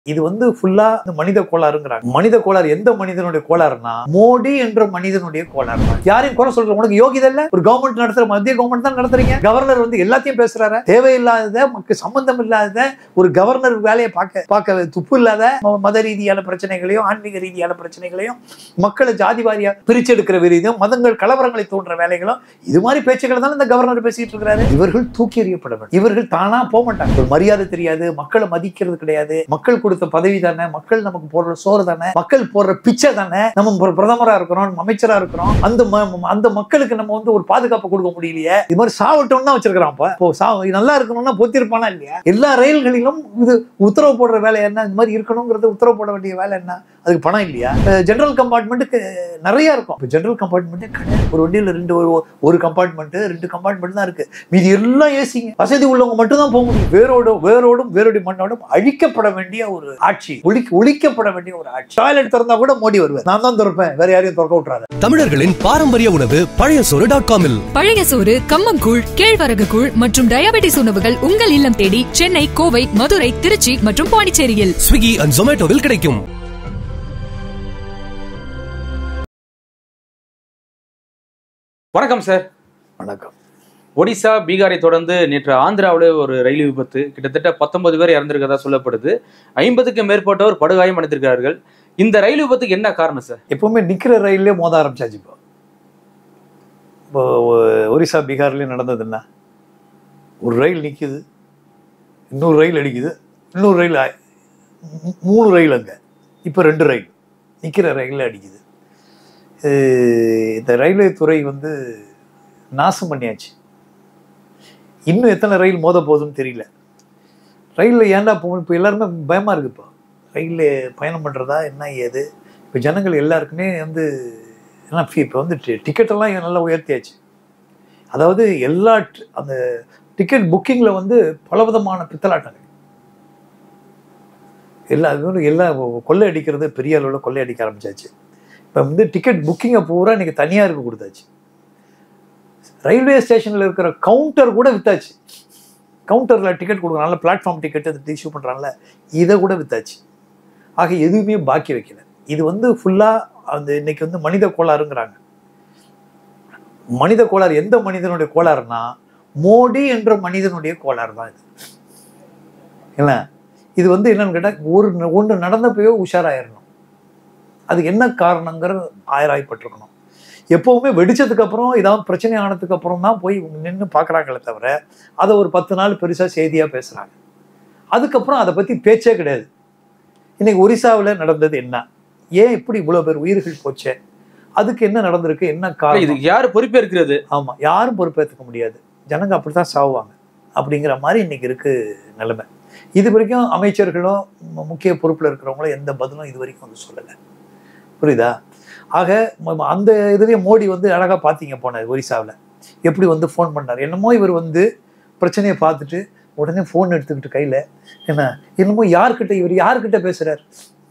இது வந்து ஃபுல்லா மனித கோளாறுங்கிறாங்க மனித கோளாறு எந்த மனிதனுடைய கோளாறுனா மோடி என்ற மனிதனுடைய கோளாறு தான். யாரையும் குறை சொல்ற உனக்கு யோகிதை இல்ல ஒரு கவர்மெண்ட் நடத்துற மத்திய கவர்மெண்ட் தான் நடத்துறீங்க கவர்னர் வந்து எல்லாத்தையும் பேசுறாரு தேவையில்லாதத மக்கள் சம்பந்தம் இல்லாதத ஒரு கவர்னர் வேலையை பார்க்க பார்க்க துப்பு இல்லாத ம- மத ரீதியான பிரச்சனைகளையும் ஆன்மீக ரீதியான பிரச்சனைகளையும் மக்களை ஜாதி வாரியா பிரிச்செடுக்கிற விரீதியும் மதங்கள் கலவரங்களை தோன்ற வேலைகளும் இது மாதிரி பேச்சுக்களை தான் இந்த கவர்னர் பேசிட்டு இருக்கிறாரு இவர்கள் தூக்கி எறியப்பட வேண்டும் இவர்கள் தானா போக மாட்டாங்க ஒரு மரியாதை தெரியாது மக்களை மதிக்கிறது கிடையாது மக்கள் கொடுத்த பதவி தானே மக்கள் நமக்கு போடுற சோறு தானே மக்கள் போடுற பிச்சை தானே நம்ம ஒரு பிரதமரா இருக்கிறோம் அமைச்சரா இருக்கிறோம் அந்த ம- அந்த மக்களுக்கு நம்ம வந்து ஒரு பாதுகாப்பு கொடுக்க முடியலையே இது மாதிரி சாவட்டும் தான் வச்சிருக்கிறான் இப்ப. இப்போ சா நல்லா இருக்கணும்னா பொத்திருப்பானா இல்லையா எல்லா ரயில்களிலும் இது உத்தரவு போடுற வேலை என்ன இந்த மாதிரி இருக்கணுங்கிறது உத்தரவு போட வேண்டிய வேலை என்ன அதுக்கு பணம் இல்லையா ஜெனரல் கம்பார்ட்மெண்ட்டுக்கு நிறைய இருக்கும் இப்போ ஜெனரல் கம்பார்ட்மெண்ட்டே கிடையாது ஒரு வண்டியில் ரெண்டு ஒரு ஒரு கம்பார்ட்மெண்ட் ரெண்டு கம்பார்ட்மெண்ட் தான் இருக்கு மீதி எல்லாம் ஏசிங்க வசதி உள்ளவங்க மட்டும் தான் போக முடியும் வேரோடும் வேரோடும் வேரோடி மண்ணோடும் அழிக்கப்பட வேண்டிய ஒரு ஆட்சி ஒழிக்க ஒழிக்கப்பட வேண்டிய ஒரு ஆட்சி டாய்லெட் திறந்தா கூட மோடி வருவேன் நான் தான் திறப்பேன் வேற யாரையும் திறக்க விட்டுறாரு தமிழர்களின் பாரம்பரிய உணவு பழைய சோறு டாட் காமில் பழைய சோறு கம்மங்கூழ் கேழ்வரகு கூழ் மற்றும் டயாபெட்டிஸ் உணவுகள் உங்கள் இல்லம் தேடி சென்னை கோவை மதுரை திருச்சி மற்றும் பாண்டிச்சேரியில் ஸ்விக்கி அண்ட் ஜொமேட்டோவில் கிடைக்கும் வணக்கம் சார் வணக்கம் ஒடிசா பீகாரை தொடர்ந்து நேற்று ஆந்திராவில் ஒரு ரயில் விபத்து கிட்டத்தட்ட பத்தொன்பது பேர் இறந்திருக்கிறதா சொல்லப்படுது ஐம்பதுக்கும் மேற்பட்டோர் படுகாயம் அடைந்திருக்கிறார்கள் இந்த ரயில் விபத்துக்கு என்ன காரணம் சார் எப்பவுமே நிக்கிற ரயிலே மோத ஆரம்பிச்சாச்சு இப்போ இப்போ ஒ- ஒரிசா பீகார்லேயும் நடந்தது என்ன ஒரு ரயில் நிக்குது இன்னொரு ரயில் அடிக்குது இன்னொரு ரயில் ஆ- மூ- மூணு ரயில் அங்கே இப்போ ரெண்டு ரயில் நிற்கிற ரயிலில் அடிக்குது இது- இந்த ரயில்வே துறை வந்து நாசம் பண்ணியாச்சு இன்னும் எத்தனை ரயில் மோத போகுதுன்னு தெரியல ரயிலில் ஏன்டா போகணும் இப்போ எல்லாருமே பயமாக இருக்கு இப்போ ரயிலில் பயணம் பண்ணுறதா என்ன ஏது இப்போ ஜனங்கள் எல்லாருக்குமே வந்து என்ன இப்போ வந்து டிக்கெட்டெல்லாம் நல்லா உயர்த்தியாச்சு அதாவது எல்லா ட்- அந்த டிக்கெட் புக்கிங்கில் வந்து பலவிதமான பித்தலாட்டங்கள் எல்லா இதுவும் எல்லாம் கொள்ளை அடிக்கிறது பெரிய அளவில் கொள்ளை அடிக்க ஆரம்பிச்சாச்சு இப்போ வந்து டிக்கெட் புக்கிங்கை பூரா இன்னைக்கு தனியாருக்கு கொடுத்தாச்சு ரயில்வே ஸ்டேஷனில் இருக்கிற கவுண்டர் கூட வித்தாச்சு கவுண்டரில் டிக்கெட் கொடுக்குறாங்க நல்ல பிளாட்ஃபார்ம் டிக்கெட் அது இஷ்யூ பண்ணுறாங்கல்ல இதை கூட வித்தாச்சு ஆக எதுவுமே பாக்கி வைக்கல இது வந்து ஃபுல்லாக அந்த இன்னைக்கு வந்து மனித கோளாறுங்கிறாங்க மனித கோளாறு எந்த மனிதனுடைய கோளாறுனா மோடி என்ற மனிதனுடைய கோளாறு தான் இது என்ன இது வந்து என்னன்னு கேட்டால் ஒரு ஒன்று நடந்தப்பயோ உஷாராயிடணும் அதுக்கு என்ன காரணங்கிற ஆராய்ப்பட்டிருக்கணும் எப்போவுமே வெடிச்சதுக்கு அப்புறம் ஏதாவது பிரச்சனை ஆனதுக்கு அப்புறம் தான் போய் நின்று பார்க்குறாங்களே தவிர அதை ஒரு பத்து நாள் பெருசாக செய்தியாக பேசுகிறாங்க அதுக்கப்புறம் அதை பற்றி பேச்சே கிடையாது இன்னைக்கு ஒரிசாவில் நடந்தது என்ன ஏன் இப்படி இவ்வளோ பேர் உயிர்கள் போச்சே அதுக்கு என்ன நடந்திருக்கு என்ன காரணம் இதுக்கு யாரு பொறுப்பேற்கிறது ஆமாம் யாரும் பொறுப்பேற்றுக்க முடியாது ஜனங்க அப்படி தான் சாவுவாங்க அப்படிங்கிற மாதிரி இன்னைக்கு இருக்கு நிலைமை இது வரைக்கும் அமைச்சர்களும் மு- முக்கிய பொறுப்பில் இருக்கிறவங்களும் எந்த பதிலும் இது வரைக்கும் வந்து சொல்லலை புரியுதா ஆக ம- அந்த இதுலேயும் மோடி வந்து அழகாக பார்த்தீங்க போனார் ஒரிசாவில் எப்படி வந்து ஃபோன் பண்ணார் என்னமோ இவர் வந்து பிரச்சனையை பார்த்துட்டு உடனே ஃபோன் எடுத்துக்கிட்டு கையில் என்ன என்னமோ யார்கிட்ட இவர் யார்கிட்ட பேசுகிறார்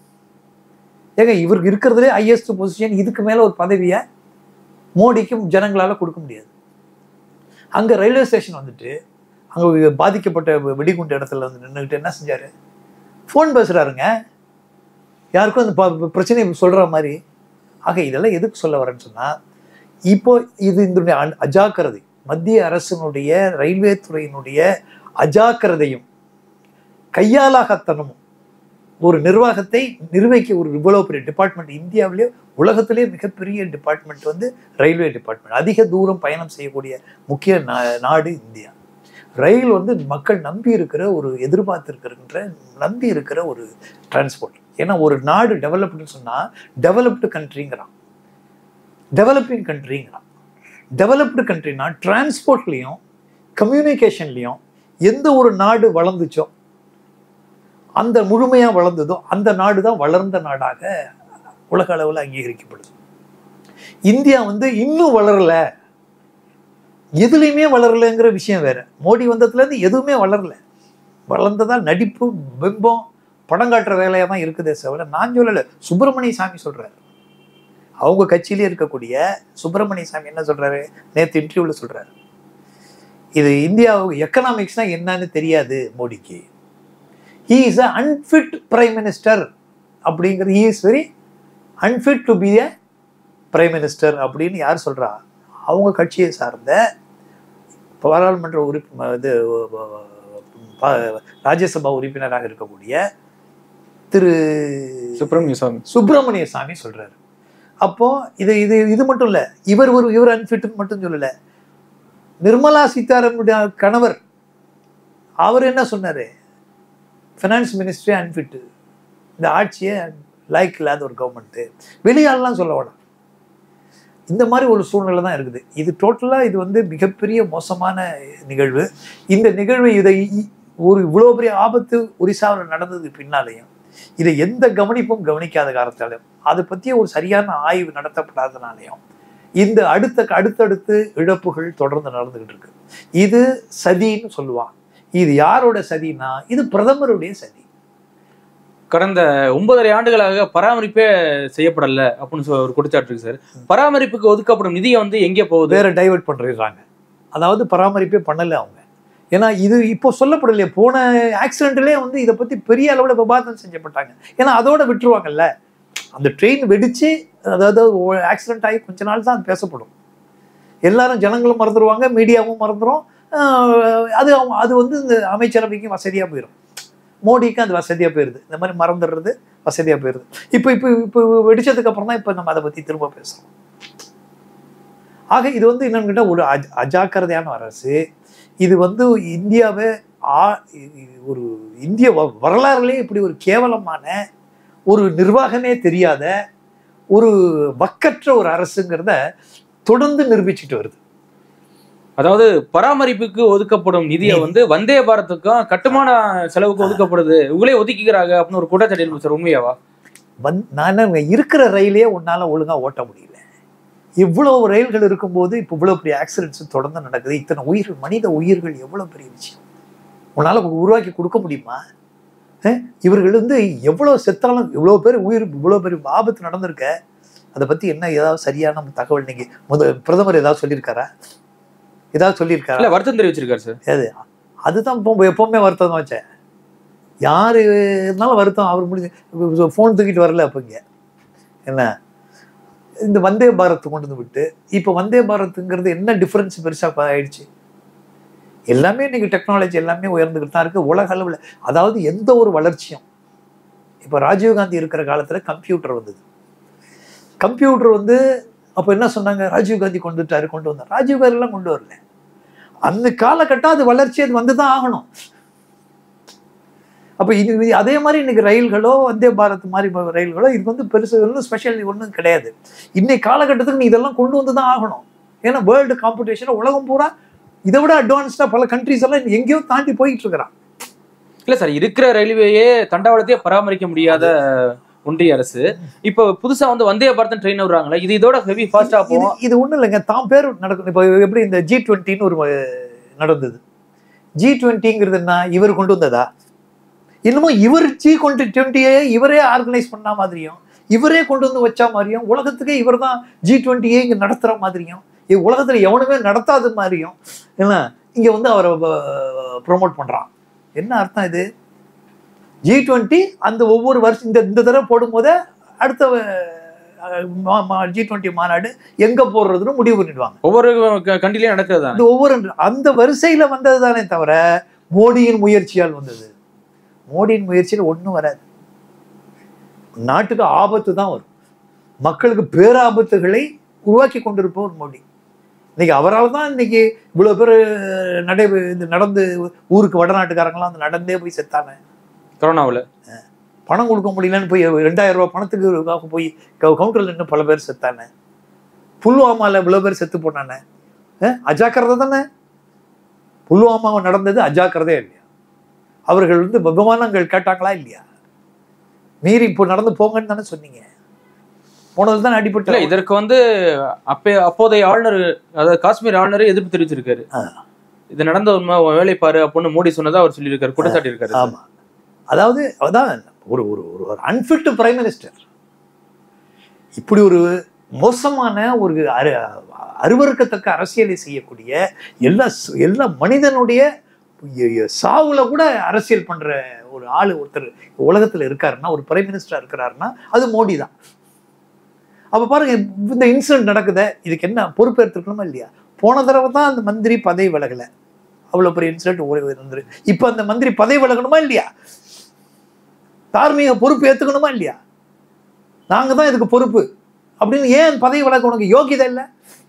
ஏங்க இவருக்கு இருக்கிறதுலே ஹையஸ்ட் பொசிஷன் இதுக்கு மேலே ஒரு பதவியை மோடிக்கும் ஜனங்களால் கொடுக்க முடியாது அங்கே ரயில்வே ஸ்டேஷன் வந்துட்டு அங்கே பாதிக்கப்பட்ட வெ- வெடிகுண்டு இடத்துல வந்து நின்றுக்கிட்டு என்ன செஞ்சார் ஃபோன் பேசுகிறாருங்க யாருக்கும் அந்த ப- பிரச்சனையை சொல்கிற மாதிரி ஆக இதெல்லாம் எதுக்கு சொல்ல வரேன்னு சொன்னால் இப்போ இது இதனுடைய அ- அஜாக்கிரதை மத்திய அரசினுடைய ரயில்வே துறையினுடைய அஜாக்கிரதையும் கையாலாகத்தனமும் ஒரு நிர்வாகத்தை நிர்வகிக்க ஒரு இவ்வளோ பெரிய டிபார்ட்மெண்ட் இந்தியாவிலே உலகத்திலே மிகப்பெரிய டிபார்ட்மெண்ட் வந்து ரயில்வே டிபார்ட்மெண்ட் அதிக தூரம் பயணம் செய்யக்கூடிய முக்கிய நா- நாடு இந்தியா ரயில் வந்து மக்கள் நம்பி இருக்கிற ஒரு எதிர்பார்த்திருக்கிற நம்பி இருக்கிற ஒரு டிரான்ஸ்போர்ட் ஏன்னா ஒரு நாடு டெவலப்டுன்னு சொன்னால் டெவலப்டு கண்ட்ரிங்கிறான் டெவலப்பிங் கண்ட்ரிங்கிறான் டெவலப்டு கண்ட்ரினா டிரான்ஸ்போர்ட்லேயும் கம்யூனிகேஷன்லேயும் எந்த ஒரு நாடு வளர்ந்துச்சோ அந்த முழுமையாக வளர்ந்ததோ அந்த நாடு தான் வளர்ந்த நாடாக உலக அளவில் அங்கீகரிக்கப்படுது இந்தியா வந்து இன்னும் வளரல எதுலையுமே வளரலைங்கிற விஷயம் வேற மோடி வந்ததுலேருந்து எதுவுமே வளரல வளர்ந்ததா நடிப்பு பிம்பம் படம் காட்டுற வேலையாக தான் இருக்குதே தவிர நான் சொல்லலை சுப்பிரமணிய சாமி சொல்றாரு அவங்க கட்சியிலே இருக்கக்கூடிய சுப்பிரமணிய சாமி என்ன சொல்றாரு நேற்று இன்டர்வியூவில் சொல்றாரு இது இந்தியாவுக்கு எக்கனாமிக்ஸ்னா என்னன்னு தெரியாது மோடிக்கு he is a unfit prime minister அப்படிங்கிறது he is very unfit to be a prime minister அப்படின்னு யார் சொல்றா அவங்க கட்சியை சார்ந்த பாராளுமன்ற உறுப்பு இது ப- ராஜ்யசபா உறுப்பினராக இருக்கக்கூடிய திரு சுப்பிரமணிய சுவாமி சுப்பிரமணிய சாமி சொல்றாரு அப்போ இது இது இது மட்டும் இல்ல இவர் ஒரு இவர் அன்ஃபிட்னு மட்டும் சொல்லல நிர்மலா சீதாராமனுடைய கணவர் அவர் என்ன சொன்னாரு ஃபினான்ஸ் மினிஸ்ட்ரி அன்ஃபிட் இந்த ஆட்சியே லைக் இல்லாத ஒரு கவர்மெண்ட்டு வெளியாலலாம் சொல்ல வேணாம் இந்த மாதிரி ஒரு சூழ்நிலை தான் இருக்குது இது டோட்டலாக இது வந்து மிகப்பெரிய மோசமான நிகழ்வு இந்த நிகழ்வு இதை இ- ஒரு இவ்வளோ பெரிய ஆபத்து ஒரிசாவில் நடந்தது பின்னாலேயும் இதை எந்த கவனிப்பும் கவனிக்காத காரணத்தாலும் அதை பற்றிய ஒரு சரியான ஆய்வு நடத்தப்படாதனாலையும் இந்த அடுத்த அடுத்தடுத்து இழப்புகள் தொடர்ந்து நடந்துகிட்டு இருக்கு இது சதின்னு சொல்லுவான் இது யாரோட சதினா இது பிரதமருடைய சதி கடந்த ஒன்பதரை ஆண்டுகளாக பராமரிப்பே செய்யப்படல அப்படின்னு சொ- ஒரு குற்றச்சாட்டு இருக்கு சார் பராமரிப்புக்கு ஒதுக்கப்படும் நிதியை வந்து எங்கே போகுது வேற டைவர்ட் பண்ணிடுறாங்க அதாவது பராமரிப்பே பண்ணல அவங்க ஏன்னா இது இப்போ சொல்லப்படலையே போன ஆக்சிடென்ட்லேயே வந்து இதை பத்தி பெரிய அளவில் விவாதம் செஞ்சப்பட்டாங்க ஏன்னா அதோட விட்டுருவாங்கல்ல அந்த ட்ரெயின் வெடிச்சு அதாவது ஆக்சிடென்ட் ஆகி கொஞ்ச நாள் தான் அது பேசப்படும் எல்லாரும் ஜனங்களும் மறந்துடுவாங்க மீடியாவும் மறந்துடும் ஆஹ் அது அவங்க- அது வந்து இந்த அமைச்சரவைக்கு வசதியாக போயிடும் மோடிக்கு அது வசதியாக போயிடுது இந்த மாதிரி மறந்துடுறது வசதியாக போயிடுது இப்போ இப்போ இப்போ வெடிச்சதுக்கு அப்புறம் தான் இப்போ நம்ம அதை பற்றி திரும்ப பேசுகிறோம் ஆக இது வந்து என்னன்னு கேட்டா ஒரு அஜ- அஜாக்கிரதையான அரசு இது வந்து இந்தியாவை ஆ- இ- ஒரு இந்திய வ- வரலாறுலயே இப்படி ஒரு கேவலமான ஒரு நிர்வாகமே தெரியாத ஒரு வக்கற்ற ஒரு அரசுங்கிறத தொடர்ந்து நிரூபிச்சுட்டு வருது அதாவது பராமரிப்புக்கு ஒதுக்கப்படும் நிதியை நிதி. வந்து வந்தே பாரத்துக்கும் கட்டுமான செலவுக்கு ஒதுக்கப்படுது இவங்களே ஒதுக்கிக்கிறாங்க அப்படின்னு ஒரு குற்றச்சாட்டு இருக்கு சார் உண்மையாவா வந் நான் என்ன, இருக்கிற ரயிலே உன்னால ஒழுங்கா ஓட்ட முடியல இவ்வளவு ரயில்கள் இருக்கும்போது இப்போ இவ்வளவு பெரிய ஆக்சிடென்ட்ஸ் தொடர்ந்து நடக்குது இத்தனை உயிர்கள் மனித உயிர்கள் எவ்வளவு பெரிய விஷயம் உன்னால உருவாக்கி கொடுக்க முடியுமா அஹ், இவர்கள் வந்து எவ்வளவு செத்தாலும் இவ்வளவு பேர் உயிர் இவ்வளவு பெரிய ஆபத்து நடந்திருக்க அதை பத்தி என்ன ஏதாவது சரியான தகவல் நீங்க முத பிரதமர் ஏதாவது சொல்லியிருக்காரா ஏதாவது சொல்லியிருக்காரா இல்ல வருத்தம் தெரிவிச்சிருக்காரு சார் எது அதுதான் இப்போ எப்பவுமே வருத்தம் வச்சேன் யார் இருந்தாலும் வருத்தம் அவர் முடிஞ்சு ஃபோன் தூக்கிட்டு வரல அப்போ இங்க என்ன இந்த வந்தே பாரத் கொண்டு வந்து விட்டு இப்போ வந்தே பாரத்துங்கிறது என்ன டிஃப்ரென்ஸ் பெருசாக ஆயிடுச்சு எல்லாமே இன்னைக்கு டெக்னாலஜி எல்லாமே உயர்ந்துக்கிட்டு தான் இருக்கு உலக அளவில் அதாவது எந்த ஒரு வளர்ச்சியும் இப்போ ராஜீவ்காந்தி இருக்கிற காலத்தில் கம்ப்யூட்டர் வந்தது கம்ப்யூட்டர் வந்து அப்போ என்ன சொன்னாங்க ராஜீவ்காந்தி கொண்டு வந்துட்டாரு கொண்டு வந்தார் ராஜீவ்காந்தி எல்லாம் கொண்டு வரல அந்த காலகட்டம் அது வளர்ச்சி அது வந்து தான் ஆகணும் அப்போ இது இது அதே மாதிரி இன்னைக்கு ரயில்களோ வந்தே பாரத் மாதிரி ப- ரயில்களோ இது வந்து பெருசு ஒன்றும் ஸ்பெஷல் ஒன்றும் கிடையாது இன்னைக்கு காலகட்டத்துக்கு நீ இதெல்லாம் கொண்டு வந்து தான் ஆகணும் ஏன்னா வேர்ல்டு காம்படிஷன் உலகம் பூரா இதை விட அட்வான்ஸ்டா பல கண்ட்ரிஸ் எல்லாம் எங்கேயோ தாண்டி போயிட்டு இருக்கிறான் இல்ல சார் இருக்கிற ரயில்வேயே தண்டவாளத்தையே பராமரிக்க முடியாத ஒன்றிய அரசு இப்போ புதுசா வந்து வந்தே பாரத் ட்ரெயின் விடுறாங்களே இது இதோட ஹெவி ஃபாஸ்டா இது போகும் இது ஒண்ணும் இல்லைங்க தாம் பேர் நடக்கும் இப்போ எப்படி இந்த ஜி டுவெண்ட்டின்னு ஒரு அஹ், நடந்தது ஜி டுவெண்ட்டிங்கிறது என்ன இவர் கொண்டு வந்ததா இன்னமும் இவர் ஜி கொண்டு டுவெண்ட்டியே இவரே ஆர்கனைஸ் பண்ண மாதிரியும் இவரே கொண்டு வந்து வச்சா மாதிரியும் உலகத்துக்கே இவர் தான் ஜி டுவெண்ட்டியே இங்க நடத்துற மாதிரியும் இ- உலகத்துல எவனுமே நடத்தாத மாதிரியும் என்ன இங்க வந்து அவரை ப்ரோமோட் பண்றான் என்ன அர்த்தம் இது ஜி டுவெண்ட்டி அந்த ஒவ்வொரு வருஷம் இந்த இந்த தடவை போடும்போதே அடுத்த ஜி டுவெண்ட்டி மாநாடு எங்க போடுறதுன்னு முடிவு பண்ணிடுவாங்க ஒவ்வொரு கண்ட்ரிலயும் நடக்கிறது தான் இந்த ஒவ்வொரு அந்த வரிசையில வந்தது தானே தவிர மோடியின் முயற்சியால் வந்தது மோடியின் முயற்சியில் ஒண்ணும் வராது நாட்டுக்கு ஆபத்து தான் வரும் மக்களுக்கு பேராபத்துகளை உருவாக்கி கொண்டிருப்பவர் மோடி இன்னைக்கு அவரால் தான் இன்னைக்கு இவ்வளவு பேர் நடை இந்த நடந்து ஊருக்கு வடநாட்டுக்காரங்களாம் வந்து நடந்தே போய் செத்தானே கொரோனாவுல பணம் கொடுக்க முடியலன்னு போய் ரெண்டாயிரம் ரூபாய் பணத்துக்கு போய் கவு- கவுண்டர்ல நின்று பல பேர் செத்தானே புல்வாமால இவ்வளவு பேர் செத்து போனானே அஹ், அஜாக்கிரதை தானே புல்வாமா நடந்தது அஜாக்கிரதையே இல்லையா அவர்கள் வந்து விமானங்கள் கேட்டாங்களா இல்லையா மீறி இப்போ நடந்து போங்கன்னு தானே சொன்னீங்க போனது தான் இல்ல அடிபட்டு இதற்கு வந்து அப்பே அப்போதைய ஆளுநர் அதாவது காஷ்மீர் ஆளுநர் எதிர்ப்பு தெரிவிச்சிருக்காரு ஆ. இது நடந்த உண்மை உன் வேலை பாரு அப்படின்னு மோடி சொன்னதா அவர் சொல்லியிருக்காரு குற்றச்சாட்டு இருக்காரு ஆமா அதாவது அதான் ஒரு ஒரு ஒரு ஒரு அன்ஃபிட் பிரைம் மினிஸ்டர் இப்படி ஒரு மோசமான ஒரு அரு அருவருக்கத்தக்க அரசியலை செய்யக்கூடிய எல்லா ச- எல்லா மனிதனுடைய எ- எ- சாவுல கூட அரசியல் பண்ற ஒரு ஆளு ஒருத்தர் உலகத்துல இருக்காருன்னா ஒரு பிரைம் மினிஸ்டரா இருக்கிறாருன்னா அது மோடி தான் அப்ப பாருங்க இந்த இன்சிடென்ட் நடக்குதே இதுக்கு என்ன பொறுப்பேற்றுக்கணுமா இல்லையா போன தடவை தான் அந்த மந்திரி பதவி விலகல அவ்வளவு பெரிய இன்சிடென்ட் ஒரே இருந்துரு இப்ப அந்த மந்திரி பதவி விலகணுமா இல்லையா தார்மீக பொறுப்பு ஏத்துக்கணுமா இல்லையா நாங்க தான் இதுக்கு பொறுப்பு அப்படின்னு ஏன் பதவி விலக உனக்கு யோகிதை இல்லை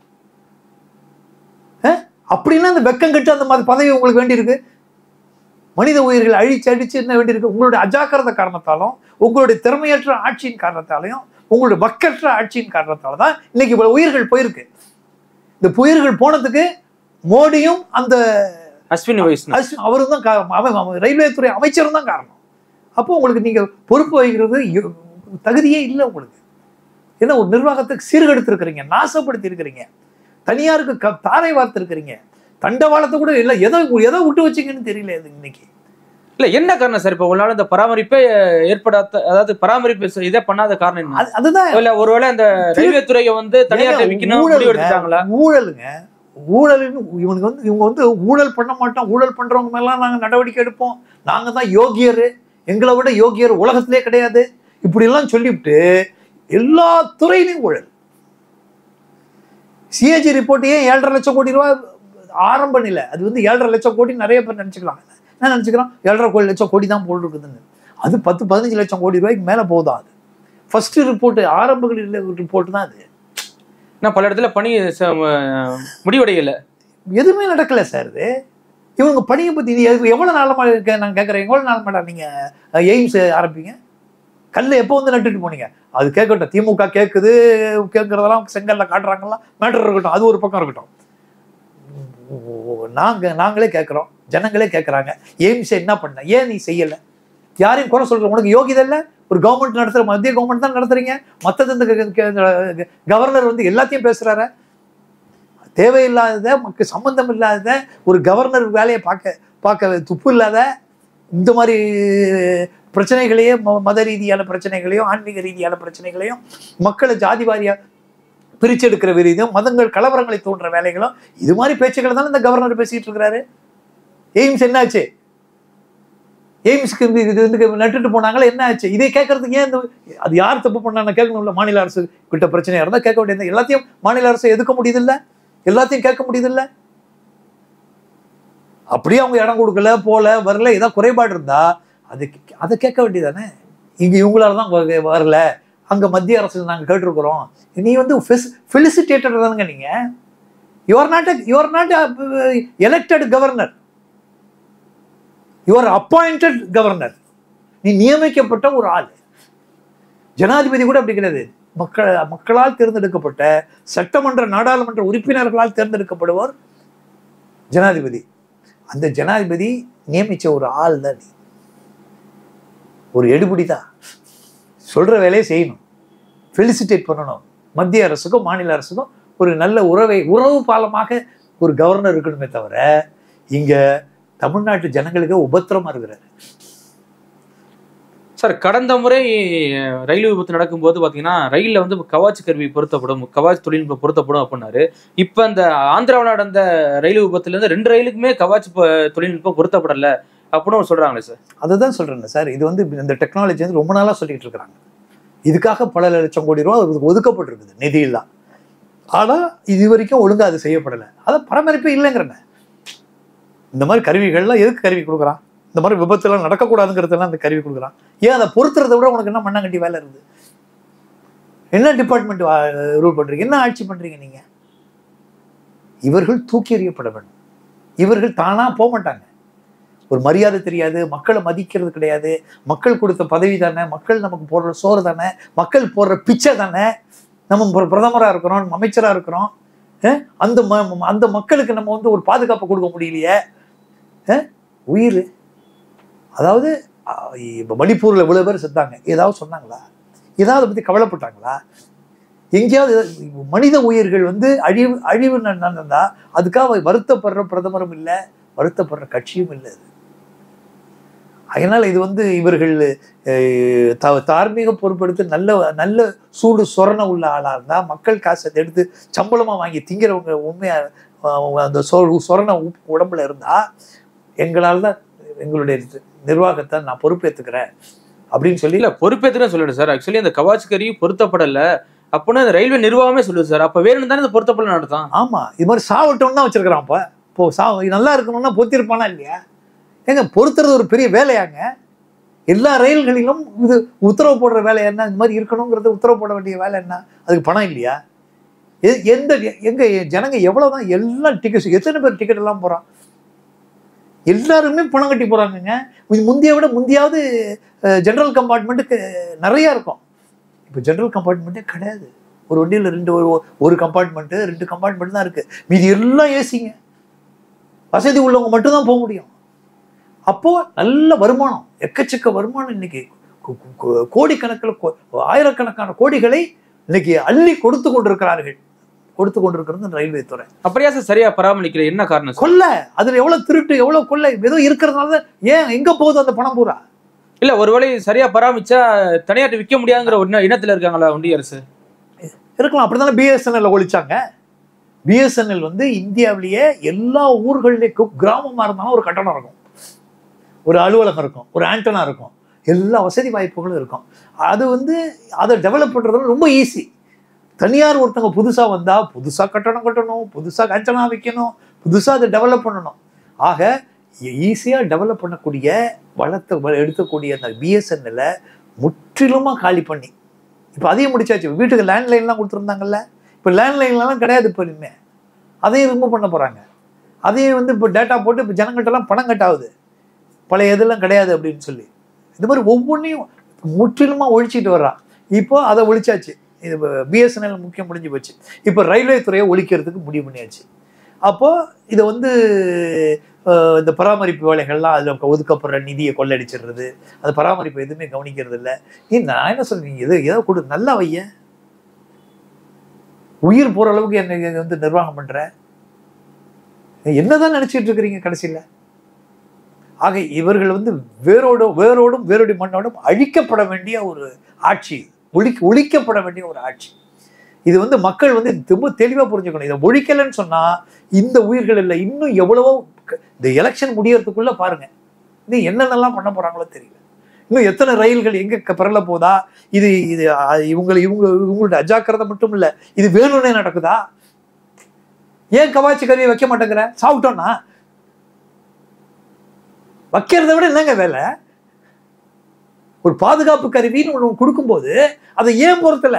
அஹ்? அப்படின்னா அந்த வெக்கம் கட்டு அந்த மாதிரி பதவி உங்களுக்கு வேண்டியிருக்கு மனித உயிர்கள் அழிச்சு அடிச்சு என்ன வேண்டியிருக்கு உங்களுடைய அஜாக்கிரத காரணத்தாலும் உங்களுடைய திறமையற்ற ஆட்சியின் காரணத்தாலையும் உங்களுடைய வக்கற்ற ஆட்சியின் காரணத்தால தான் இன்னைக்கு இவ்வளவு உயிர்கள் போயிருக்கு இந்த உயிர்கள் போனதுக்கு மோடியும் அந்த அஸ்வினி வைஷ்ணவ் அவரும் தான் காரணம் அவன் அவன் ரயில்வே துறை அமைச்சரும் தான் காரணம் அப்போ உங்களுக்கு நீங்க பொறுப்பு வகிக்கிறது யோ- தகுதியே இல்லை உங்களுக்கு ஏன்னா ஒரு நிர்வாகத்துக்கு சீர்கெடுத்திருக்கிறீங்க நாசப்படுத்தி இருக்கிறீங்க தனியாருக்கு க தாரை வார்த்திருக்கிறீங்க தண்டவாளத்தை கூட இல்லை எதை எதை விட்டு வச்சீங்கன்னு தெரியல இது இன்னைக்கு இல்ல என்ன காரணம் சார் இப்ப உங்களால இந்த பராமரிப்பே ஏற்படாத அதாவது பராமரிப்பு செ- இதே பண்ணாத காரணம் என்ன அது- அதுதான் இல்ல ஒருவேளை அந்த ரயில்வே துறையை வந்து தனியார் ஏங்க, விக்கணும் ஊழலுங்க, முடிவு எடுத்துட்டாங்களா ஊழலுங்க ஊழல்னு இவனுக்கு வந்து இவங்க வந்து ஊழல் பண்ண மாட்டோம் ஊழல் பண்றவங்க மேலாம் நாங்க நடவடிக்கை எடுப்போம் நாங்க தான் யோகியர் எங்களை விட யோகியர் உலகத்திலே கிடையாது இப்படி எல்லாம் சொல்லிவிட்டு எல்லா துறையிலையும் ஊழல் சிஏஜி ரிப்போர்ட் ஏன் ஏழரை லட்சம் கோடி ரூபாய் ஆரம்ப நிலை அது வந்து ஏழரை லட்சம் கோடி நிறைய பேர் நினைச்சுக்கலாம் என்ன நினைச்சுக்கிறோம் ஏழரை கோடி லட்சம் கோடி தான் போட்டுருக்குதுன்னு அது பத்து பதினஞ்சு லட்சம் கோடி ரூபாய்க்கு மேல போதும் அது ஃபர்ஸ்ட் ரிப்போர்ட் ஆரம்ப ரிப்போர்ட் தான் அது நான் பல இடத்துல பணி ச- ம- முடிவடையல எதுவுமே நடக்கல சார் இது இவங்க பணியை பத்தி நீ எது- எவ்வளவு நாளமா இருக்க நான் கேட்கறேன் எவ்வளவு நாள் மேடம் நீங்க எய்ம்ஸ் ஆரம்பிங்க கல்ல எப்போ வந்து நட்டுட்டு போனீங்க அது கேட்கட்டும் திமுக கேட்குது கேட்கறதெல்லாம் செங்கல்ல காட்டுறாங்கலாம் மேட்டர் இருக்கட்டும் அது ஒரு பக்கம் இருக்கட்டும் நாங்க நாங்களே கேட்குறோம் ஜனங்களே கேட்குறாங்க எய்ம்ஸ் என்ன பண்ண ஏன் நீ செய்யல யாரையும் குறை சொல்ற உனக்கு யோகிதை இல்லை ஒரு கவர்மெண்ட் நடத்துற மத்திய கவர்மெண்ட் தான் நடத்துறீங்க மற்றது இந்த கவர்னர் வந்து எல்லாத்தையும் பேசுறாரு தேவையில்லாதத மக்கள் சம்பந்தம் இல்லாதத ஒரு கவர்னர் வேலையை பார்க்க பார்க்க துப்பு இல்லாத இந்த மாதிரி பிரச்சனைகளையே ம- மத ரீதியான பிரச்சனைகளையும் ஆன்மீக ரீதியான பிரச்சனைகளையும் மக்களை ஜாதி வாரியா பிரிச்செடுக்கிற விரீதியும் மதங்கள் கலவரங்களை தோன்ற வேலைகளும் இது மாதிரி பேச்சுக்களை தானே இந்த கவர்னர் பேசிட்டு இருக்கிறாரு எய்ம்ஸ் என்னாச்சு எய்ம்ஸ்க்கு இது இது வந்து நட்டுட்டு போனாங்களா என்ன ஆச்சு இதை கேட்கறதுக்கு ஏன் இந்த அது யார் தப்பு பண்ணான்னு கேட்கணும்ல மாநில அரசு கிட்ட பிரச்சனையா இருந்தா கேட்க வேண்டியது எல்லாத்தையும் மாநில அரசு எதுக்க முடியுதில்ல எல்லாத்தையும் கேட்க முடியுதில்ல அப்படியே அவங்க இடம் கொடுக்கல போல வரல ஏதாவது குறைபாடு இருந்தா அது அதை கேட்க வேண்டியதானே இங்க இவங்களால தான் வ- வரல அங்க மத்திய அரசு நாங்க கேட்டிருக்கிறோம் நீ வந்து ஃபெலிசிட்டேட்டர் தானுங்க நீங்க your not your not elected governor your appointed governor நீ நியமிக்கப்பட்ட ஒரு ஆள் ஜனாதிபதி கூட அப்படி கிடையாது மக்கள் மக்களால் தேர்ந்தெடுக்கப்பட்ட சட்டமன்ற நாடாளுமன்ற உறுப்பினர்களால் தேர்ந்தெடுக்கப்படுவார் ஜனாதிபதி அந்த ஜனாதிபதி நியமிச்ச ஒரு ஆள் தான் நீ ஒரு எடுபடி தான் சொல்ற வேலையை செய்யணும் ஃபெலிசிட்டேட் பண்ணணும் மத்திய அரசுக்கும் மாநில அரசுக்கும் ஒரு நல்ல உறவை உறவு பாலமாக ஒரு கவர்னர் இருக்கணுமே தவிர இங்க தமிழ்நாட்டு ஜனங்களுக்கு உபத்திரமா இருக்கிறாரு சார் கடந்த முறை அஹ், ரயில் விபத்து நடக்கும்போது பாத்தீங்கன்னா ரயில்ல வந்து கவாச் கருவி பொருத்தப்படும் கவாச் தொழில்நுட்பம் பொருத்தப்படும் அப்படின்னாரு இப்ப இந்த ஆந்திராவில் நடந்த ரயில் விபத்துல இருந்து ரெண்டு ரயிலுக்குமே கவாச் ப- தொழில்நுட்பம் பொருத்தப்படல அப்படின்னு சொல்றாங்களே சார் அதுதான் சொல்றேன் சார் இது வந்து இந்த டெக்னாலஜி வந்து ரொம்ப நாளா சொல்லிட்டு இருக்கிறாங்க இதுக்காக பல லட்சம் கோடி ரூபா அதுக்கு ஒதுக்கப்பட்டிருக்குது நிதியெல்லாம் ஆனா இது வரைக்கும் ஒழுங்கா அது செய்யப்படலை அதை பராமரிப்பே இல்லைங்கிறன இந்த மாதிரி கருவிகள்லாம் எதுக்கு கருவி கொடுக்குறான் இந்த மாதிரி விபத்துலாம் நடக்கக்கூடாதுங்கிறதெல்லாம் அந்த கருவி கொடுக்குறான் ஏன் அதை பொறுத்துறதை விட உனக்கு என்ன மண்ணாங்கட்டி வேலை இருக்குது என்ன டிபார்ட்மெண்ட் ரூல் பண்றீங்க என்ன ஆட்சி பண்றீங்க நீங்க இவர்கள் தூக்கி எறியப்பட வேண்டும் இவர்கள் தானா போக மாட்டாங்க ஒரு மரியாதை தெரியாது மக்களை மதிக்கிறது கிடையாது மக்கள் கொடுத்த பதவி தானே மக்கள் நமக்கு போடுற சோறு தானே மக்கள் போடுற பிச்சை தானே நம்ம ஒரு பிரதமராக இருக்கிறோம் அமைச்சராக இருக்கிறோம் அஹ் அந்த ம- அந்த மக்களுக்கு நம்ம வந்து ஒரு பாதுகாப்பு கொடுக்க முடியலையே அஹ் உயிர் அதாவது அஹ் இப்ப மணிப்பூர்ல இவ்வளவு பேர் செத்தாங்க ஏதாவது சொன்னாங்களா ஏதாவது பத்தி கவலைப்பட்டாங்களா எங்கேயாவது ஏதாவது- மனித உயிர்கள் வந்து அழிவு அழிவு ந- நடந்தா அதுக்காக வருத்தப்படுற பிரதமரும் இல்லை வருத்தப்படுற கட்சியும் இல்லை அது அதனால இது வந்து இவர்கள் அஹ், த- தார்மீக பொறுப்பெடுத்து நல்ல நல்ல சூடு சொரண உள்ள ஆளா இருந்தா மக்கள் காசை எடுத்து சம்பளமா வாங்கி திங்கிறவங்க உண்மையா அஹ், அந்த சொ சொரண உப்- உடம்புல இருந்தா எங்களால் தான் எங்களுடைய நிர்வாகத்தை நான் பொறுப்பேற்றுக்கிறேன் அப்படின்னு சொல்லி இல்ல பொறுப்பேற்றுன்னு சொல்லிடு சார் ஆக்சுவலி அந்த கவாச் கருவி பொருத்தப்படல அப்படின்னு அந்த ரயில்வே நிர்வாகமே சொல்லுது சார் அப்ப வேணும் தானே இந்த பொருத்தப்படல நடத்தான் ஆமா இது மாதிரி சாவட்டும் தான் வச்சிருக்கிறான் அப்ப இப்போ சா நல்லா இருக்கணும்னா பொத்திருப்பானா இல்லையா ஏங்க பொறுத்துறது ஒரு பெரிய வேலையாங்க எல்லா ரயில்களிலும் இது உத்தரவு போடுற வேலை என்ன இந்த மாதிரி இருக்கணுங்கிறது உத்தரவு போட வேண்டிய வேலை என்ன அதுக்கு பணம் இல்லையா எ- எந்த எங்க ஜனங்க எவ்வளவுதான் எல்லாம் டிக்கெட் எத்தனை பேர் டிக்கெட் எல்லாம் போறான் எல்லாருமே பணம் கட்டி போறாங்கங்க இது முந்தைய விட முந்தையாவது ஜெனரல் கம்பார்ட்மெண்ட்டுக்கு நிறைய இருக்கும் இப்போ ஜெனரல் கம்பார்ட்மெண்ட்டே கிடையாது ஒரு வண்டியில் ரெண்டு ஒரு ஒரு கம்பார்ட்மெண்ட்டு ரெண்டு கம்பார்ட்மெண்ட் தான் இருக்கு மீதி எல்லாம் ஏசிங்க வசதி உள்ளவங்க மட்டும்தான் போக முடியும் அப்போ நல்ல வருமானம் எக்கச்சக்க வருமானம் இன்னைக்கு கு- கு- கு- கோடிக்கணக்கில் கோ- ஆயிரக்கணக்கான கோடிகளை இன்னைக்கு அள்ளி கொடுத்து கொண்டிருக்கிறார்கள் கொடுத்து கொண்டிருக்கிறது இந்த ரயில்வே துறை அப்படியா சார் சரியா பராமரிக்கல என்ன காரணம் சார் கொள்ளை அதுல எவ்வளவு திருட்டு எவ்வளவு கொள்ளை ஏதோ இருக்கிறதுனால தான் ஏன் எங்க போகுது அந்த பணம் பூரா இல்ல ஒருவேளை சரியா பராமரிச்சா தனியார்ட்ட விற்க முடியாதுங்கிற ஒரு இன- இனத்துல இருக்காங்களா ஒன்றிய அரசு இருக்கலாம் அப்படிதானே பிஎஸ்என்எல் ஒழிச்சாங்க பிஎஸ்என்எல் வந்து இந்தியாவிலேயே எல்லா ஊர்கள்லேயும் கிராமமா இருந்தாலும் ஒரு கட்டணம் இருக்கும் ஒரு அலுவலகம் இருக்கும் ஒரு ஆண்டனா இருக்கும் எல்லா வசதி வாய்ப்புகளும் இருக்கும் அது வந்து அதை டெவலப் பண்றது ரொம்ப ஈஸி தனியார் ஒருத்தவங்க புதுசா வந்தா புதுசா கட்டணம் கட்டணும் புதுசா ஆண்டனா வைக்கணும் புதுசா அதை டெவலப் பண்ணணும் ஆக ஈஸியா டெவலப் பண்ணக்கூடிய வளத்தை வ- எடுக்கக்கூடிய அந்த பிஎஸ்என்எல்லை முற்றிலுமா காலி பண்ணி இப்போ அதையும் முடிச்சாச்சு வீட்டுக்கு லேண்ட்லைன்லாம் கொடுத்துருந்தாங்கல்ல இப்போ லேண்ட்லைன்லாம் கிடையாது இப்போ இனிமே அதையும் ரிமூவ் பண்ண போகிறாங்க அதையும் வந்து இப்போ டேட்டா போட்டு இப்போ ஜனங்கள்ட்டலாம் பணம் கட்டாகுது பழைய இதெல்லாம் கிடையாது அப்படின்னு சொல்லி இது மாதிரி ஒவ்வொன்றையும் முற்றிலுமாக ஒழிச்சிட்டு வர்றான் இப்போ அதை ஒழிச்சாச்சு இது பிஎஸ்என்எல் முக்கியம் முடிஞ்சு போச்சு இப்போ ரயில்வே துறையை ஒழிக்கிறதுக்கு முடிவு பண்ணியாச்சு அப்போ இதை வந்து அஹ், இந்த பராமரிப்பு வேலைகள்லாம் அதில் ஒதுக்கப்படுற நிதியை கொள்ளடிச்சிடுறது அது பராமரிப்பு எதுவுமே கவனிக்கிறது இல்லை ஏன் நான் என்ன சொல்றீங்க எதோ ஏதோ கொடு நல்லா வைய உயிர் போற அளவுக்கு என்ன இங்க வந்து நிர்வாகம் பண்ற என்னதான் நினைச்சிட்டு இருக்கிறீங்க கடைசியில ஆக இவர்கள் வந்து வேரோடு வேரோடும் வேரோடி மண்ணோடும் அழிக்கப்பட வேண்டிய ஒரு ஆட்சி ஒழி ஒழிக்கப்பட வேண்டிய ஒரு ஆட்சி இது வந்து மக்கள் வந்து ரொம்ப தெளிவா புரிஞ்சுக்கணும் இதை ஒழிக்கலைன்னு சொன்னா இந்த உயிர்கள் இல்லை இன்னும் எவ்வளவோ க- இந்த எலெக்ஷன் முடியறதுக்குள்ள பாருங்க இன்னும் என்னென்னலாம் பண்ண போறாங்களோ தெரியல இன்னும் எத்தனை ரயில்கள் எங்க க- பெறல போதா இது இது அ, இவங்க இவங்க இவங்களோட அஜாக்கிரதை மட்டும் இல்ல இது வேணும்னே நடக்குதா ஏன் கவாச்சி கருவியை வைக்க மாட்டேங்கிற சாப்பிட்டோன்னா வைக்கிறத விட என்னங்க வேலை ஒரு பாதுகாப்பு கருவின்னு ஒன்று கொடுக்கும்போது அதை ஏன் பொறுத்தல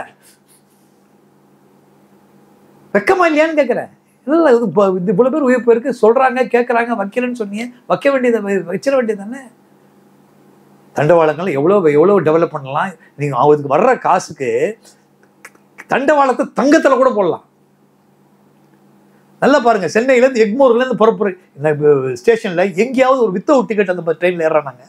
வெக்கமா இல்லையான்னு கேட்குறேன் இல்லை இது இப்போ இது இவ்வளோ பேர் உயிர் போயிருக்கு சொல்றாங்க கேட்குறாங்க வைக்கலன்னு சொன்னீங்க வைக்க வேண்டியதை வை- வச்சிட வேண்டியது தானே தண்டவாளங்கள் எவ்வளோ எவ்வளோ டெவலப் பண்ணலாம் நீங்கள் அவருக்கு வர்ற காசுக்கு தண்டவாளத்தை தங்கத்தில் கூட போடலாம் நல்லா பாருங்க சென்னையிலேருந்து எக்மோர்லேருந்து புறப்புற ஸ்டேஷனில் எங்கேயாவது ஒரு வித்தவுட் டிக்கெட் அந்த ட்ரெயினில் ஏறானாங்க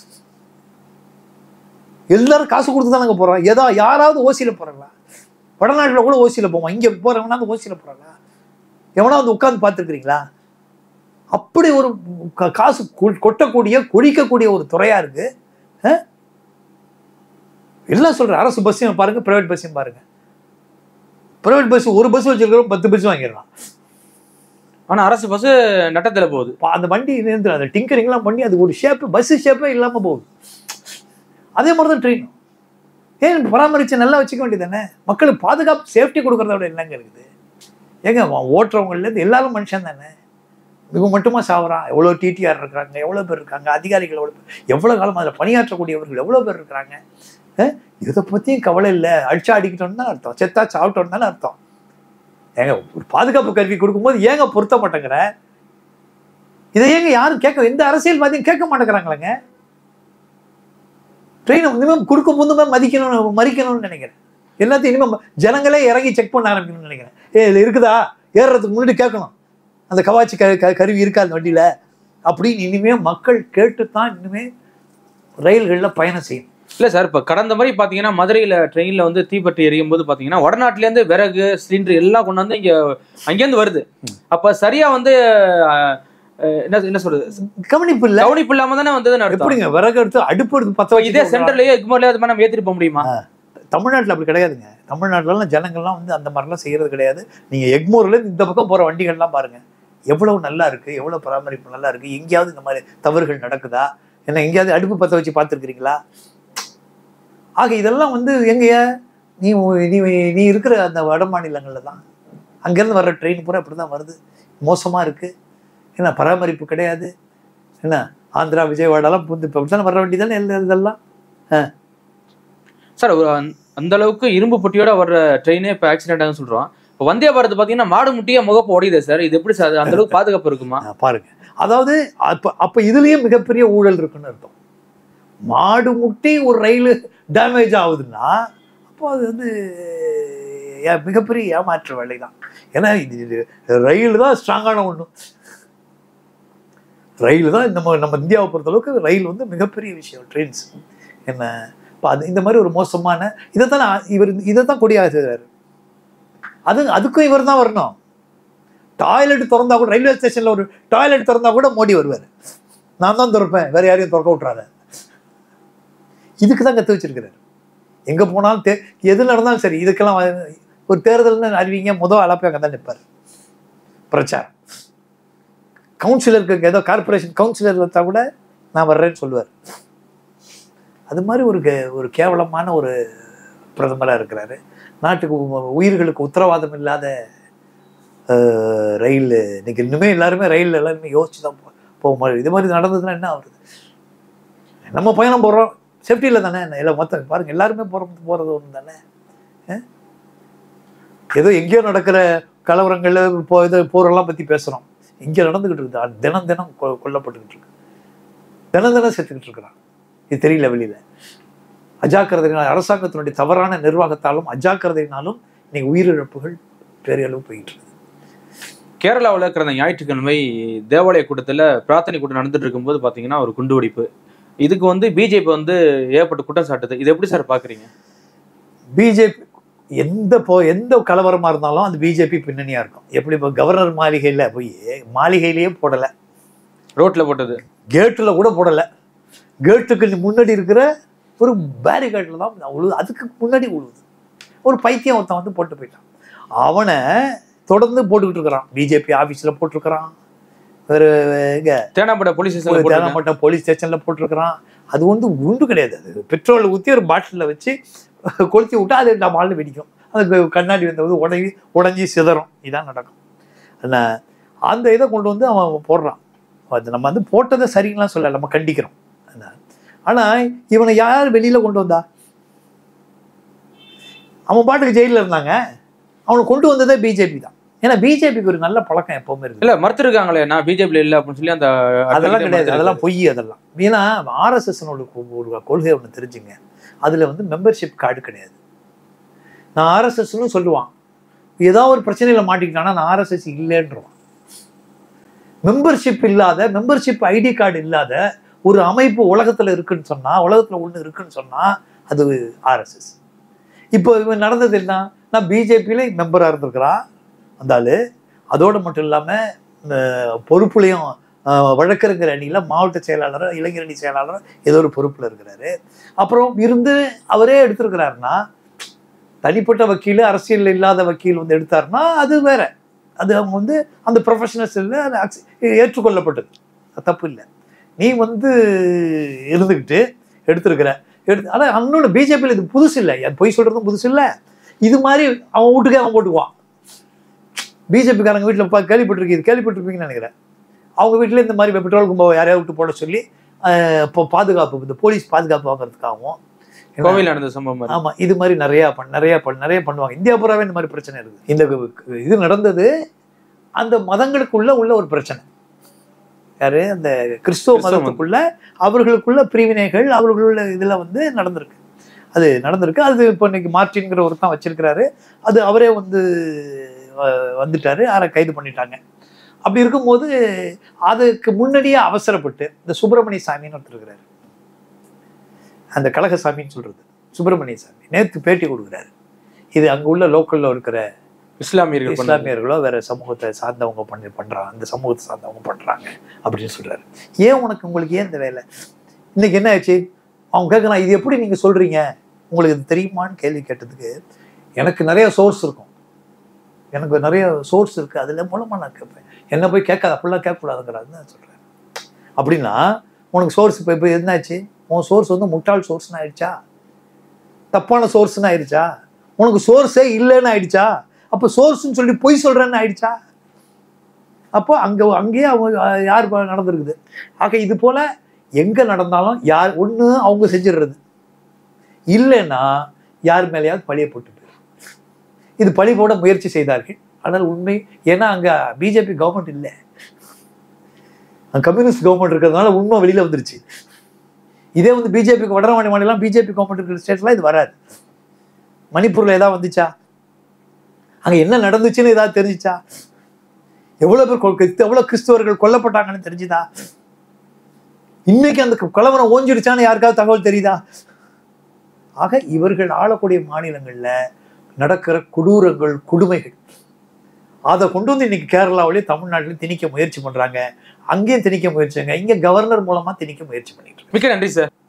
எல்லாரும் காசு கொடுத்து தானங்க போகிறோம் ஏதோ யாராவது ஓசியில் போகிறாங்களா வடநாட்டில் கூட ஓசியில் போவான் இங்கே போகிறவனா அந்த ஓசியில் போகிறாங்களா எவனா வந்து உட்காந்து பார்த்துருக்குறீங்களா அப்படி ஒரு கா- காசு கொ- கொட்டக்கூடிய கொழிக்கக்கூடிய ஒரு துறையா இருக்கு அஹ்? எல்லாம் சொல்றேன் அரசு பஸ்ஸையும் பாருங்க பிரைவேட் பஸ்ஸையும் பாருங்க பிரைவேட் பஸ் ஒரு பஸ் வச்சிருக்கிறோம் பத்து பஸ் வாங்கிடலாம் ஆனா அரசு பஸ் நட்டத்துல போகுது பா- அந்த வண்டி நிறுத்துற அந்த டிங்கரிங்லாம் பண்ணி அது ஒரு ஷேப்பு பஸ் ஷேப்பே இல்லாம போகுது அதே மாதிரி தான் ட்ரெயின் ஏன் பராமரிச்சு நல்லா வச்சுக்க வேண்டியது தானே மக்களுக்கு பாதுகாப்பு சேஃப்டி கொடுக்கறத விட என்னங்க இருக்குது ஏங்க வ- ஓட்டுறவங்கலேருந்து எல்லாரும் மனுஷன் தானே இவங்க மட்டுமா சாவறான் எவ்வளோ டிடிஆர் இருக்கிறாங்க எவ்வளோ பேர் இருக்காங்க அதிகாரிகள் எவ்வளோ பேர் எவ்வளோ காலம் அதில் பணியாற்றக்கூடியவர்கள் எவ்வளோ பேர் இருக்கிறாங்க அஹ்? இதை பற்றியும் கவலை இல்லை அடிச்சா அடிக்கிட்டோன்னு தான் அர்த்தம் செத்தா சாப்பிட்டோன்னு தானே அர்த்தம் ஏங்க ஒரு பாதுகாப்பு கல்வி கொடுக்கும்போது ஏங்க பொருத்த மாட்டேங்கிற இதை ஏங்க யாரும் கேட்க எந்த அரசியல்வாதியும் கேட்க மாட்டேங்கிறாங்களேங்க ட்ரெயினை மினிமம் குறுக்க முந்துமே மதிக்கணும் மறிக்கணும்னு நினைக்கிறேன் எல்லாத்தையும் இனிமே ஜனங்களே இறங்கி செக் பண்ண ஆரம்பிக்கணும்னு நினைக்கிறேன் ஏ இதுல இருக்குதா ஏறுறதுக்கு முன்னாடி கேட்கணும் அந்த கவாச்சி க க- கருவி இருக்கா அந்த வண்டியில அப்படின்னு இனிமே மக்கள் கேட்டுத்தான் இனிமே ரயில்களில் பயணம் செய்யணும் இல்ல சார் இப்ப கடந்த மாதிரி பாத்தீங்கன்னா மதுரையில ட்ரெயின்ல வந்து தீப்பற்றி எரியும் போது பாத்தீங்கன்னா வடநாட்டுல இருந்து விறகு சிலிண்டர் எல்லாம் கொண்டு வந்து இங்க அங்கேருந்து வருது அப்ப சரியா வந்து அஹ், அஹ், என்ன என்ன சொல்றது கவனிப்பு இல்ல கவனிப்பு இல்லாம தானே வந்ததுன்னு அர்த்தம் எப்படிங்க விறகு எடுத்து அடுப்பு எடுத்து பத்த இதே வச்சு சென்டர்லயே எக்மோர்லயே அது மாதிரி நம்ம ஏத்திட்டு போக முடியுமா தமிழ்நாட்டில் அப்படி கிடையாதுங்க தமிழ்நாட்டிலலாம் ஜனங்கள்லாம் வந்து அந்த மாதிரிலாம் செய்யறது கிடையாது நீங்கள் எக்மோர்ல இந்த பக்கம் போகிற வண்டிகள்லாம் பாருங்க எவ்வளவு நல்லா இருக்கு எவ்வளவு பராமரிப்பு நல்லா இருக்கு எங்கேயாவது இந்த மாதிரி தவறுகள் நடக்குதா என்ன எங்கேயாவது அடுப்பு பற்ற வச்சு பார்த்துருக்கிறீங்களா ஆக இதெல்லாம் வந்து எங்கேயா நீ நீ நீ இருக்கிற அந்த வட மாநிலங்கள்ல தான் அங்கேருந்து வர்ற ட்ரெயின் பூரா இப்படி தான் வருது மோசமாக இருக்கு என்ன பராமரிப்பு கிடையாது என்ன ஆந்திரா விஜயவாடாலாம் புந்து இப்போ தானே வர வேண்டியதானே எல்லா இதெல்லாம் சார் ஒரு அந்த- அந்த அளவுக்கு இரும்பு பொட்டியோட வர்ற ட்ரெயினே இப்போ ஆக்சிடென்ட் ஆகுன்னு சொல்றோம் இப்போ வந்தே பாரத் பாத்தீங்கன்னா மாடு முட்டியா முகப்பு உடையுதே சார் இது எப்படி சார் அந்த அளவுக்கு பாதுகாப்பு இருக்குமா ஆ, பாருங்க அதாவது அப்ப அப்ப இதுலயும் மிகப்பெரிய ஊழல் இருக்குன்னு அர்த்தம் மாடு முட்டி ஒரு ரயில் டேமேஜ் ஆகுதுன்னா அப்போ அது வந்து ஏ- மிகப்பெரிய ஏமாற்று வேலை தான் ஏன்னா இது இது ரயில் தான் ஸ்ட்ராங்கான ஒன்று ரயில் தான் நம்ம நம்ம இந்தியாவை பொறுத்தளவுக்கு ரயில் வந்து மிகப்பெரிய விஷயம் ட்ரெயின்ஸ் என்ன இப்போ அது இந்த மாதிரி ஒரு மோசமான இதை தான் இவர் இதை தான் கொடியாக செய்கிறாரு அது அதுக்கும் இவர் தான் வரணும் டாய்லெட் திறந்தா கூட ரயில்வே ஸ்டேஷன்ல ஒரு டாய்லெட் திறந்தா கூட மோடி வருவார் நான் தான் திறப்பேன் வேற யாரையும் திறக்க விட்றாத இதுக்கு தான் கற்று வச்சிருக்கிறாரு எங்க போனாலும் தே எது நடந்தாலும் சரி இதுக்கெல்லாம் வ- ஒரு தேர்தல்னு அறிவிங்க முதல் அலப்பை அங்கே தான் நிற்பார் பிரச்சாரம் கவுன்சிலருக்கு ஏதோ கார்பரேஷன் கவுன்சிலர் வந்தா கூட நான் வர்றேன்னு சொல்லுவார் அது மாதிரி ஒரு கே- ஒரு கேவலமான ஒரு பிரதமராக இருக்கிறாரு நாட்டுக்கு உ- உயிர்களுக்கு உத்தரவாதம் இல்லாத அஹ், ரயில் இன்னைக்கு இன்னுமே எல்லாருமே ரயில் எல்லாருமே யோசிச்சு தான் போ- போக மாதிரி இது மாதிரி நடந்ததுன்னா என்ன ஆகுறது நம்ம பயணம் போகிறோம் சேஃப்டியில் தானே இல்லை மொத்த பாருங்க எல்லாருமே போகிற போகிறது ஒன்று தானே அஹ்? ஏதோ எங்கேயோ நடக்கிற கலவரங்கள் இப்போ இது போரெல்லாம் பற்றி பேசுகிறோம் இங்கே நடந்துக்கிட்டு இருக்குது அது தினம் தினம் கொ- கொல்லப்பட்டுக்கிட்டு இருக்கு தினம் தினம் செத்துக்கிட்டு இருக்கிறான் இது தெரியல வெளியில் அஜாக்கிரதையினால் அரசாங்கத்தினுடைய தவறான நிர்வாகத்தாலும் அஜாக்கிரதையினாலும் இன்னைக்கு உயிரிழப்புகள் பேரளவு போயிட்டு இருக்கு கேரளாவில் இருக்கிற அந்த ஞாயிற்றுக்கிழமை தேவாலய கூட்டத்தில் பிரார்த்தனை கூட்டம் நடந்துட்டு இருக்கும்போது பார்த்தீங்கன்னா ஒரு குண்டுவெடிப்பு இதுக்கு வந்து பிஜேபி வந்து ஏற்பட்ட குற்றம் சாட்டுது இது எப்படி சார் பாக்குறீங்க பிஜேபி எந்த போ எந்த கலவரமா இருந்தாலும் அது பிஜேபி பின்னணியா இருக்கும் எப்படி இப்போ கவர்னர் மாளிகையில போய் மாளிகையிலேயே போடலை ரோட்ல போட்டது கேட்டில் கூட போடலை கேட்டுக்கு முன்னாடி இருக்கிற ஒரு பேரிகேட்டில் தான் உழுது அதுக்கு முன்னாடி உழுவுது ஒரு பைத்தியம் ஒருத்தன் வந்து போட்டு போயிட்டான் அவனை தொடர்ந்து போட்டுக்கிட்டு இருக்கிறான் பிஜேபி ஆஃபீஸில் போட்டிருக்கிறான் வேறு இங்கே தேனாம்பட போலீஸ் ஸ்டேஷன்ல போட்டாங்க தேனாம்பட்ட போலீஸ் ஸ்டேஷன்ல போட்டிருக்கிறான் அது வந்து உண்டு கிடையாது அது பெட்ரோல் ஊற்றி ஒரு பாட்டிலில் வச்சு கொளுத்தி விட்டா அது நம்ம ஆள் வெடிக்கும் அதுக்கு கண்ணாடி வந்தது உடஞ்சி உடஞ்சி சிதறும் இதான் நடக்கும் என்ன அந்த இதை கொண்டு வந்து அவன் போடுறான் அது நம்ம வந்து போட்டதை சரிங்களாம் சொல்லல நம்ம கண்டிக்கிறோம் என்ன ஆனால் இவனை யார் வெளியில கொண்டு வந்தா அவன் பாட்டுக்கு ஜெயிலில் இருந்தாங்க அவனை கொண்டு வந்ததே பிஜேபி தான் ஏன்னா பிஜேபிக்கு ஒரு நல்ல பழக்கம் எப்பவுமே இருக்கு இல்ல மறுத்திருக்காங்களே நான் பிஜேபியில இல்ல அப்படின்னு சொல்லி அந்த அதெல்லாம் கிடையாது மறுத்திருக்கு. அதெல்லாம் பொய் அதெல்லாம் ஏன்னா ஆர்எஸ்எஸ்னோட ஒரு கொள்கை ஒன்று தெரிஞ்சுங்க அதில் வந்து மெம்பர்ஷிப் கார்டு கிடையாது நான் ஆர்எஸ்எஸ்னு சொல்லுவான் ஏதாவது ஒரு பிரச்சனையில் மாட்டிக்கிட்டானா நான் ஆர்எஸ்எஸ் இல்லைன்றவான் மெம்பர்ஷிப் இல்லாத மெம்பர்ஷிப் ஐடி கார்டு இல்லாத ஒரு அமைப்பு உலகத்தில் இருக்குன்னு சொன்னா உலகத்தில் ஒன்று இருக்குன்னு சொன்னா அது ஆர்எஸ்எஸ் இப்போ இவன் நடந்தது என்ன நான் பிஜேபியில மெம்பராக இருந்திருக்கிறான் அந்த ஆளு அதோடு மட்டும் இல்லாமல் பொறுப்புலையும் ஆஹ், வழக்கறிஞர் அணியில் மாவட்ட செயலாளர் இளைஞர் அணி செயலாளர் ஏதோ ஒரு பொறுப்பில் இருக்கிறாரு அப்புறம் இருந்து அவரே எடுத்திருக்கிறாருன்னா தனிப்பட்ட வக்கீல் அரசியல் இல்லாத வக்கீல் வந்து எடுத்தாருன்னா அது வேற அது அவங்க வந்து அந்த ப்ரொஃபஷனல்ஸில் அது accept- ஏற்றுக்கொள்ளப்பட்டது அது தப்பு இல்லை நீ வந்து இருந்துக்கிட்டு எடுத்திருக்கிற எடுத்து ஆனால் இன்னொன்று பிஜேபியில் இது புதுசு இல்லை அது பொய் சொல்கிறதும் புதுசு இல்லை இது மாதிரி அவன் வீட்டுக்கே அவன் போட்டுக்குவான் பிஜேபிக்காரங்க வீட்டில் பா கேள்விப்பட்டிருக்கு இது கேள்விப்பட்டிருப்பீங்கன்னு நினைக்கிறேன் அவங்க வீட்டில் இந்த மாதிரி பெட்ரோல் கும்போ யாரையாவது விட்டு போட சொல்லி ஆஹ், இப்போ பாதுகாப்பு இந்த போலீஸ் பாதுகாப்பு வாங்குறதுக்காகவும் கோவையில் நடந்த சம்பவம் மாதிரி. ஆமா இது மாதிரி நிறைய பண் நிறைய பண் நிறைய பண்ணுவாங்க இந்தியா பூராவே இந்த மாதிரி பிரச்சனை இருக்குது இந்த கு- இது நடந்தது அந்த மதங்களுக்குள்ள உள்ள ஒரு பிரச்சனை யாரு அந்த கிறிஸ்துவ கிறிஸ்தவ மதம். மதத்துக்குள்ள அவர்களுக்குள்ள பிரிவினைகள் அவர்களுள்ள இதுல வந்து நடந்திருக்கு அது நடந்திருக்கு அது இப்போ இன்னைக்கு மார்டின்கிற ஒருத்தன் வச்சிருக்கிறாரு அது அவரே வந்து அஹ், வந்துட்டாரு யாரை கைது பண்ணிட்டாங்க அப்படி இருக்கும்போது அதுக்கு முன்னாடியே அவசரப்பட்டு இந்த சுப்பிரமணிய சாமின்னு ஒருத்தர் இருக்கிறாரு அந்த கழகசாமின்னு சொல்றது சுப்பிரமணிய சாமி நேத்து பேட்டி கொடுக்குறாரு இது அங்க உள்ள லோக்கல்ல இருக்கிற இஸ்லாமியர்கள் பண்ணது. இஸ்லாமியர்களோ வேற சமூகத்தை சார்ந்தவங்க பண்ணி பண்றாங்க அந்த சமூகத்தை சார்ந்தவங்க பண்றாங்க அப்படின்னு சொல்றாரு ஏன் உனக்கு உங்களுக்கு ஏன் இந்த வேலை இன்னைக்கு என்ன ஆச்சு அவங்க கேட்கறான் இது எப்படி நீங்க சொல்றீங்க உங்களுக்கு இது தெரியுமான்னு கேள்வி கேட்டதுக்கு எனக்கு நிறைய சோர்ஸ் இருக்கும் எனக்கு நிறைய சோர்ஸ் இருக்கு அதுல மூலமா நான் கேட்பேன் என்ன போய் கேட்காத அப்படிலாம் கேட்கக்கூடாதுங்கிறாருன்னு நான் சொல்கிறேன் அப்படின்னா உனக்கு சோர்ஸ் இப்போ இப்போ என்னாச்சு உன் சோர்ஸ் வந்து முட்டாள் சோர்ஸ்னு ஆயிடுச்சா தப்பான சோர்ஸ்னு ஆயிடுச்சா உனக்கு சோர்ஸே இல்லைன்னு ஆயிடுச்சா அப்போ சோர்ஸ்னு சொல்லி பொய் சொல்கிறேன்னு ஆயிடுச்சா அப்போ அங்கே அங்கேயே அவங்க அஹ், யார் ப- நடந்திருக்குது ஆக இது போல எங்கே நடந்தாலும் யார் ஒன்று அவங்க செஞ்சிடுறது இல்லைன்னா யார் மேலேயாவது பழிய போட்டு போயிடும் இது பழி போட முயற்சி செய்தார்கள் ஆனால் உண்மை ஏன்னா அங்கே பிஜேபி கவர்மெண்ட் இல்லை அங்கே கம்யூனிஸ்ட் கவர்மெண்ட் இருக்கிறதுனால உண்மை வெளியில் வந்துருச்சு இதே வந்து பிஜேபிக்கு வடமாநில மாநிலம் பிஜேபி கவர்மெண்ட் இருக்கிற ஸ்டேட்ஸ்லாம் இது வராது மணிப்பூரில் ஏதாவது வந்துச்சா அங்கே என்ன நடந்துச்சுன்னு ஏதாவது தெரிஞ்சுச்சா எவ்வளோ பேர் கொ- எவ்வளோ கிறிஸ்தவர்கள் கொல்லப்பட்டாங்கன்னு தெரிஞ்சுதா இன்னைக்கு அந்த கலவரம் ஓஞ்சிடுச்சான்னு யாருக்காவது தகவல் தெரியுதா ஆக இவர்கள் ஆளக்கூடிய மாநிலங்கள்ல நடக்கிற கொடூரங்கள் கொடுமைகள் அதை கொண்டு வந்து இன்னைக்கு கேரளாவிலேயே தமிழ்நாட்டிலையும் திணிக்க முயற்சி பண்றாங்க அங்கேயும் திணிக்க முயற்சிங்க இங்க கவர்னர் மூலமா திணிக்க முயற்சி பண்ணிட்டு இருக்காங்க. மிக்க நன்றி சார்